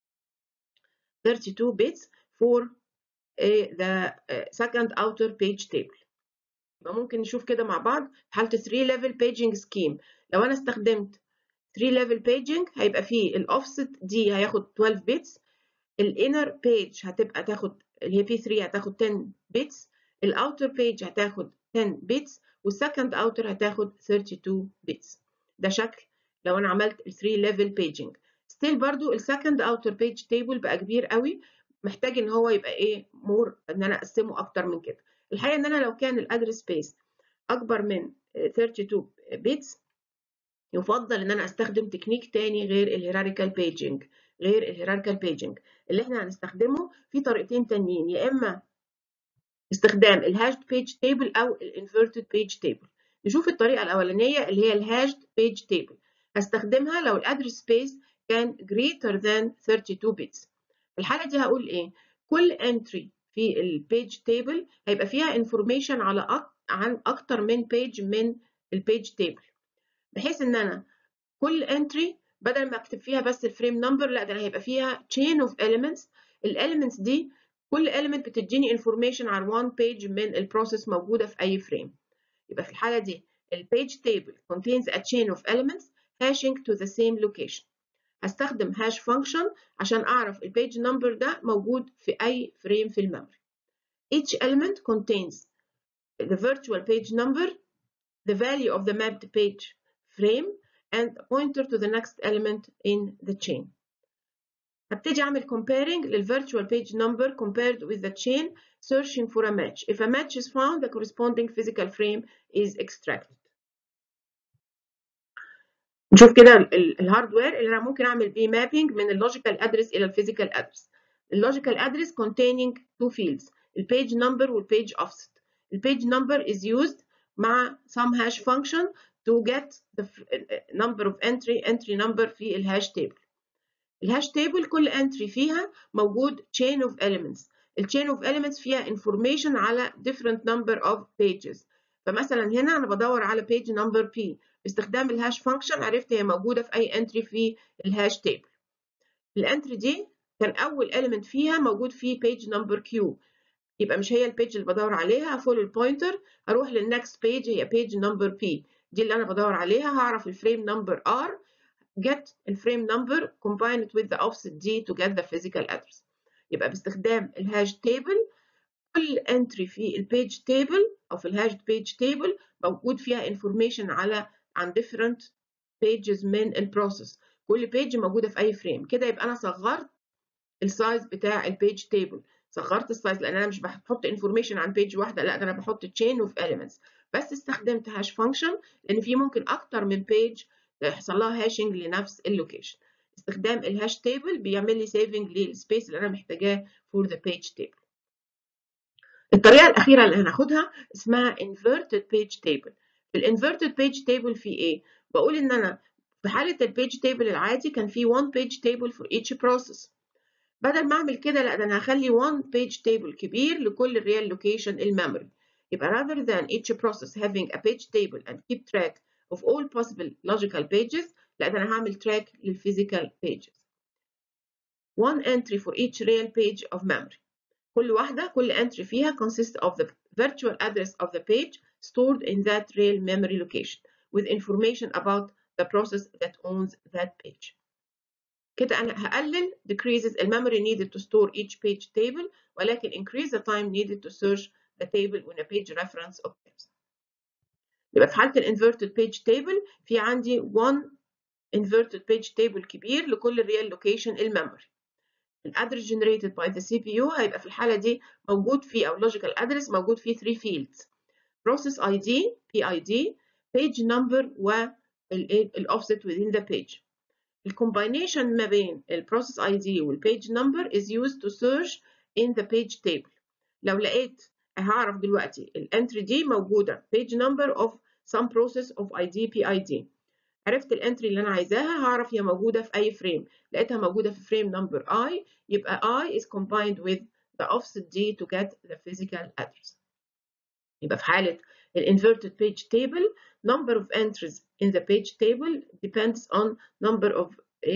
32 bits for uh, the uh, second outer page table يبقى ممكن نشوف كده مع بعض حالة 3 level paging scheme لو أنا استخدمت 3 level paging هيبقى فيه الأوفست دي هياخد 12 bits الانر page هتبقى تاخد اللي هي P3 هتاخد 10 bits الأوتر page هتاخد 10 bits والسكند أوتر هتاخد 32 bits ده شكل لو أنا عملت 3 level paging still برضو السكند أوتر page table بقى كبير قوي محتاج ان هو يبقى ايه مور ان انا اقسمه اكتر من كده الحقيقه ان انا لو كان الادرس سبيس اكبر من 32 بيتس يفضل ان انا استخدم تكنيك تاني غير الهيراريكال بيجنج غير الهيراريكال بيجنج اللي احنا هنستخدمه في طريقتين تانيين يا اما استخدام الهاشد بيج تيبل او الانفيرتد بيج تيبل نشوف الطريقه الاولانيه اللي هي الهاشد بيج تيبل هستخدمها لو الادرس سبيس كان greater than 32 بيتس في الحاله دي هقول ايه كل entry في البيج تيبل هيبقى فيها انفورميشن على أك... عن اكتر من بيج من البيج تيبل بحيث ان انا كل انتري بدل ما اكتب فيها بس الفريم نمبر لا ده انا هيبقى فيها chain of elements الاليمنتس دي كل element بتديني information عن one page من البروسيس موجوده في اي فريم يبقى في الحاله دي البيج table contains a chain of elements hashing to the same location هستخدم hash function عشان اعرف البيج نمبر ده موجود في اي فريم في الميموري each element contains the virtual page number the value of the mapped page frame and a pointer to the next element in the chain هبتدي اعمل comparing لل virtual page number compared with the chain searching for a match if a match is found the corresponding physical frame is extracted نشوف كده الهاردوير اللي انا ممكن اعمل بيه مابينج من اللوجيكال ادرس الى الفيزيكال ادرس اللوجيكال ادرس containing two fields البيج نمبر والبيج offset البيج number is used مع some hash function to get the number of entry entry number في الهاش تيبل الهاش تيبل كل entry فيها موجود chain of elements الchain of elements فيها information على different number of pages فمثلا هنا انا بدور على page number P باستخدام الهاش فانكشن عرفت هي موجوده في اي entry في الهاش تيبل الانتري دي كان اول element فيها موجود فيه page number Q يبقى مش هي البيج اللي بدور عليها هفول البوينتر هروح للنكست بيج هي بيج نمبر بي دي اللي انا بدور عليها هعرف الفريم نمبر ار get الفريم نمبر combine it with the offset d to get the physical address يبقى باستخدام الهاش تيبل كل entry في البيج تيبل او في الهاش بيج تيبل موجود فيها information على عن different pages من البروسيس كل بيج موجوده في اي فريم كده يبقى انا صغرت السايز بتاع البيج تيبل صغرت السايز لان انا مش بحط انفورميشن عن بيج واحده لا ده انا بحط تشين اوف elements بس استخدمت هاش فانكشن لان في ممكن اكتر من بيج يحصل لها هاشنج لنفس اللوكيشن استخدام الهاش تيبل بيعمل لي سيفنج للسبيس اللي انا محتاجاه فور ذا بيج تيبل الطريقه الاخيره اللي هناخدها اسمها inverted page table في الانفيرتد page table في ايه بقول ان انا في حاله البيج تيبل العادي كان في one page table for each process بدل ما اعمل كده لا ده انا هخلي one page table كبير لكل الريال لوكيشن الميموري يبقى rather than each process having a page table and keep track of all possible logical pages لا ده انا هعمل track للphysical pages one entry for each real page of memory كل واحدة كل entry فيها consists of the virtual address of the page stored in that real memory location with information about the process that owns that page كده أنا هقلل decreases the memory needed to store each page table ولكن increase the time needed to search the table when a page reference occurs. يبقى في حالة ال inverted page table في عندي one inverted page table كبير لكل real location الميموري. الادرس generated by the CPU هيبقى في الحالة دي موجود فيه أو logical address موجود فيه three fields process ID PID page number وال offset within the page. الكومباينيشن ما بين البروسيس اي دي والبيج نمبر is used to search in the page table لو لقيت هعرف دلوقتي الانتري دي موجوده page number of some process of ID PID عرفت الانتري اللي انا عايزاها هعرف هي موجوده في اي فريم لقيتها موجوده في فريم نمبر I يبقى I is combined with the offset D to get the physical address يبقى في حاله الانverted page table number of entries in the page table depends on number of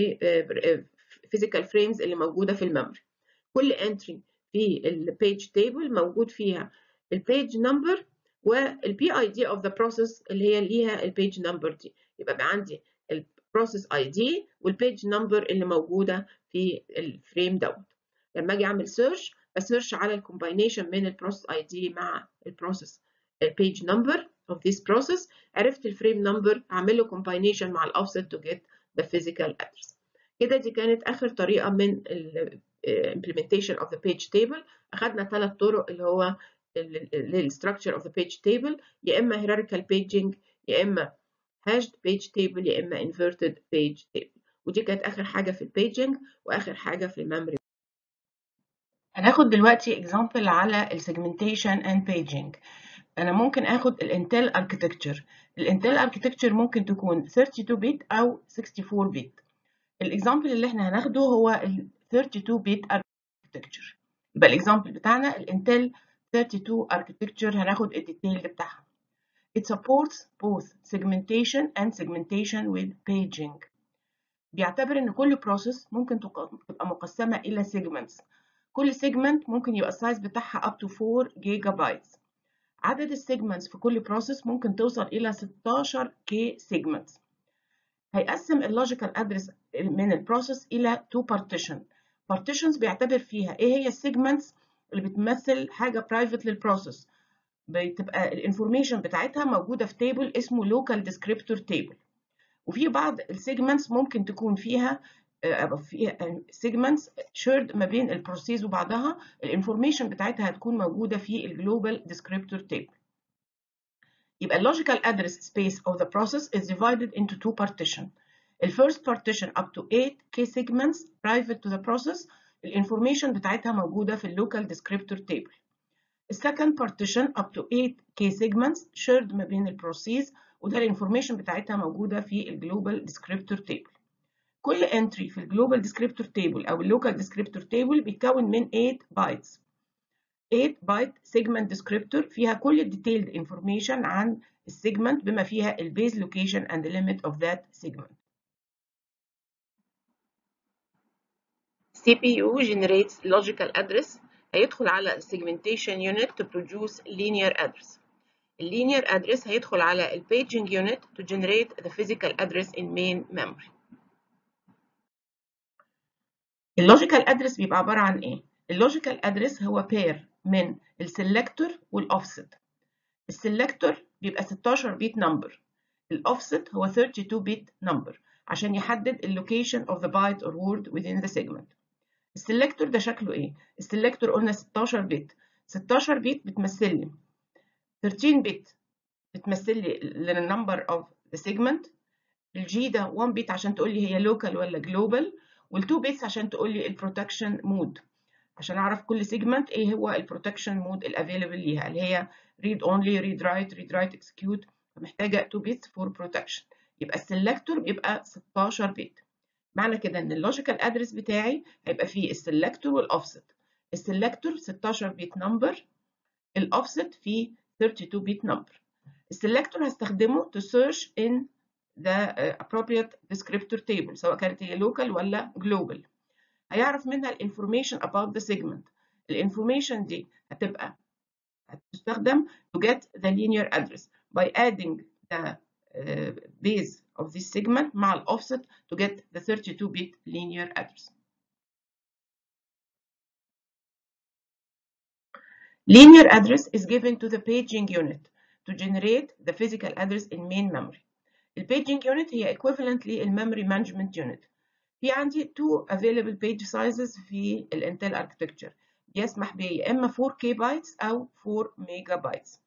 physical frames اللي موجودة في الميموري كل entry في البيج table موجود فيها البيج number والبي اي دي of the process اللي هي ليها البيج number دي يبقى بقى عندي البروسيس اي دي والبيج number اللي موجودة في الفريم دوت لما اجي اعمل سيرش بسيرش على الكومباينيشن من البروسيس اي دي مع البروسيس البيج number of this process عرفت الفريم نمبر اعمل له combination مع الاوفست to get the physical address كده دي كانت اخر طريقه من ال implementation of the page table اخدنا ثلاث طرق اللي هو للstructure of the page table يا اما hierarchical paging يا اما hashed page table يا اما inverted page table ودي كانت اخر حاجه في البيجنج واخر حاجه في الميموري هناخد دلوقتي example على السيجمنتيشن and paging انا ممكن اخد الانتل اركتكتشر الانتل اركتكتشر ممكن تكون 32 بت او 64 بت الاكزامبل اللي احنا هناخده هو ال 32 بت اركتكتشر يبقى الاكزامبل بتاعنا الانتل 32 اركتكتشر هناخد الديتيل بتاعها It supports both segmentation and segmentation with paging. بيعتبر ان كل process ممكن تبقى مقسمة الى segments. كل segment ممكن يبقى السايز بتاعها up to 4 جيجا بايتس. عدد السيجمنتس في كل process ممكن توصل الى 16 كي segments. هيقسم اللوجيكال ادرس من البروسيس الى تو بارتيشن بارتيشنز بيعتبر فيها ايه هي السيجمنتس اللي بتمثل حاجه برايفت للبروسيس بتبقى الانفورميشن بتاعتها موجوده في تيبل اسمه لوكال ديسكريبتور تيبل وفي بعض السيجمنتس ممكن تكون فيها فيها سيجمنتس شيرد ما بين البروسيس وبعضها الانفورميشن بتاعتها هتكون موجوده في الجلوبال ديسكريبتور تيبل يبقى اللوجيكال address space of the process is divided into two partition. The first partition up to 8 key segments private to the process الانفورميشن بتاعتها موجودة في اللوكال descriptor table. The second partition up to 8 key segments shared ما بين البروسيس وده الانفورميشن بتاعتها موجودة في الجلوبال descriptor table. كل entry في الجلوبال descriptor table أو اللوكال descriptor table بيتكون من 8 bytes. 8 بايت segment descriptor فيها كل الديتيلد انفورميشن عن السيجمنت بما فيها البيز لوكيشن and the limit of that segment. CPU generates logical address هيدخل على segmentation unit to produce linear address. linear address هيدخل على ال paging unit to generate the physical address in main memory. اللوجيكال ادرس بيبقى عبارة عن ايه؟ اللوجيكال ادرس هو pair من السلكتور والاوفست السلكتور بيبقى 16 بيت نمبر الاوفست هو 32 بيت نمبر عشان يحدد اللوكيشن of the byte or word within the segment السلكتور ده شكله ايه السلكتور قلنا 16 بيت 16 بيت بتمثل لي 13 بيت بتمثل لي للنمبر of the segment الجي ده 1 بيت عشان تقول لي هي لوكال ولا جلوبال وال2 بيتس عشان تقول لي البروتكشن مود عشان اعرف كل سيجمنت ايه هو البروتكشن مود الافيلبل ليها اللي هي read only read write read write execute فمحتاجه 2 بيتس فور بروتكشن يبقى السلكتور بيبقى 16 بيت معنى كده ان اللوجيكال ادرس بتاعي هيبقى فيه السلكتور والاوفست السلكتور 16 بيت نمبر الاوفست فيه 32 بيت نمبر السلكتور هستخدمه to search in the appropriate descriptor table سواء كانت هي local ولا global هيعرف منها الانفورميشن about the segment الانفورميشن دي هتبقى هتستخدم to get the linear address by adding the uh, base of this segment مع ال offset to get the 32 bit linear address linear address is given to the paging unit to generate the physical address in main memory ال paging unit هي equivalent للmemory management unit في عندي two available page sizes في الانتل architecture يسمح ب يا اما 4K bytes او 4 ميجا بايتس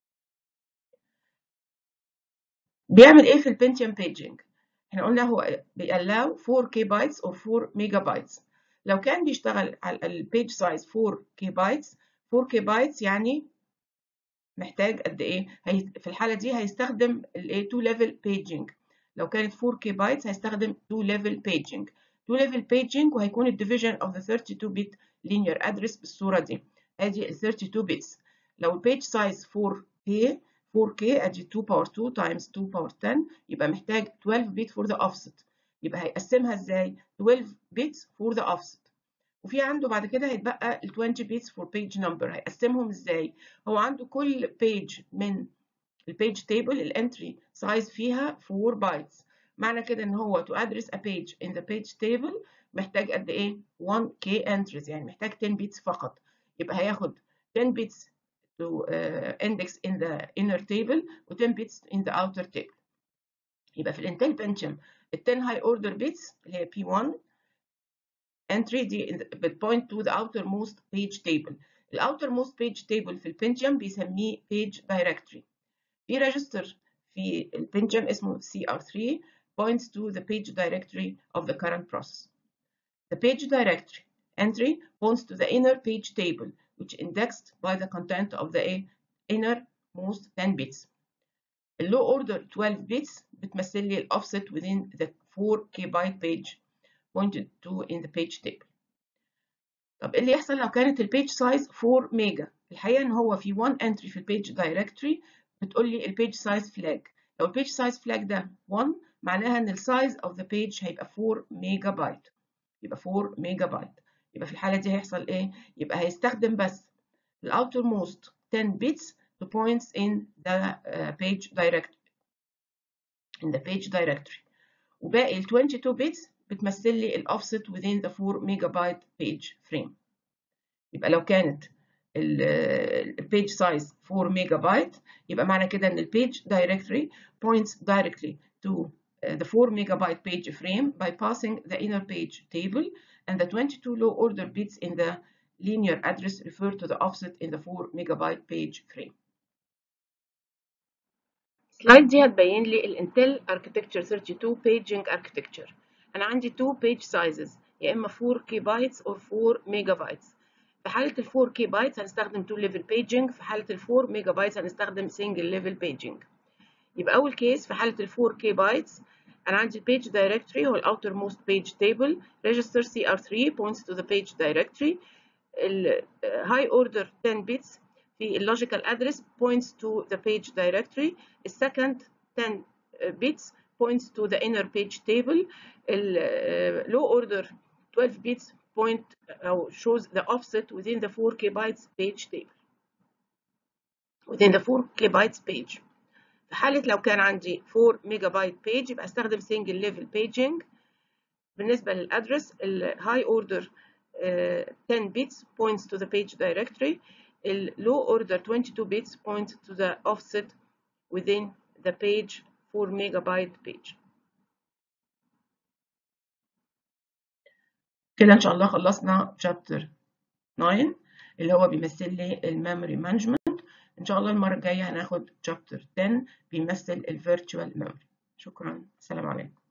بيعمل ايه في البنتيوم paging احنا قلنا هو بيallow 4K bytes or 4 ميجا بايتس لو كان بيشتغل على البيج سايز 4K bytes 4K bytes يعني محتاج قد ايه هي في الحاله دي هيستخدم الايه 2 level paging لو كانت 4K bytes هيستخدم 2 level paging 2 level paging وهيكون الديفيجن of the 32 bit linear address بالصورة دي ادي ال 32 bits لو البيج سايز 4K 4K ادي 2 باور 2 times 2 باور 10 يبقى محتاج 12 bit for the offset يبقى هيقسمها ازاي 12 bits for the offset وفي عنده بعد كده هيتبقى ال 20 bits for page number هيقسمهم ازاي هو عنده كل page من البيج تيبل الانتري سايز فيها 4 بايتس معنى كده ان هو to address a page in the page table محتاج قد ايه 1k entries يعني محتاج 10 بيتس فقط يبقى هياخد 10 بيتس to uh, index in the inner table و 10 بيتس in the outer table يبقى في الانتل بنتيوم ال 10 high order bits اللي هي P1 entry دي بتpoint to the outermost page table ال outermost page table في البنتيوم بيسميه page directory في ريجستر في البنتيوم اسمه CR3 points to the page directory of the current process. The page directory entry points to the inner page table which indexed by the content of the innermost 10 bits. The low order 12 bits بتمثل لي ال offset within the 4 byte page pointed to in the page table. طب ايه اللي يحصل لو كانت البيج سايز 4 ميجا؟ الحقيقة ان هو في one entry في البيج directory بتقول لي البيج سايز فلاج لو البيج سايز فلاج ده 1 معناها ان السايز اوف ذا بيج هيبقى 4 ميجا بايت يبقى 4 ميجا بايت يبقى في الحاله دي هيحصل ايه يبقى هيستخدم بس الاوترموست 10 bits to points in the uh, page directory in the page directory وباقي ال 22 bits بتمثل لي الاوفست within the 4 megabyte page frame يبقى لو كانت البيج سايز 4 ميجا بايت يبقى معنى كده ان البيج directory points directly to the 4 megabyte page frame by passing the inner page table and the 22 low order bits in the linear address refer to the offset in the 4 megabyte page frame. السلايد دي هتبين لي الانتل اركتكتشر 32 paging architecture. انا عندي 2 page sizes يا اما 4 كي بايتس او 4 ميجا بايتس. في حالة ال 4 كي بايتس هنستخدم 2 level paging، في حالة ال 4 ميجا بايتس هنستخدم single level paging. يبقى أول كيس في حالة ال 4 كي بايتس أنا عندي page directory هو ال outermost page table register CR3 points to the page directory ال high order 10 bits في ال logical address points to the page directory ال second 10 bits points to the inner page table ال low order 12 bits point أو shows the offset within the 4 kibytes page table within the 4 kibytes page في حالة لو كان عندي 4 ميجا بايت page يبقى استخدم single level paging بالنسبة للأدرس ال high order uh, 10 bits points to the page directory ال low order 22 bits points to the offset within the page 4 megabyte page كده ان شاء الله خلصنا chapter 9 اللي هو بيمثل لي الميموري مانجمنت ان شاء الله المره الجايه هناخد chapter 10 بيمثل الفيرتشوال ميموري شكرا السلام عليكم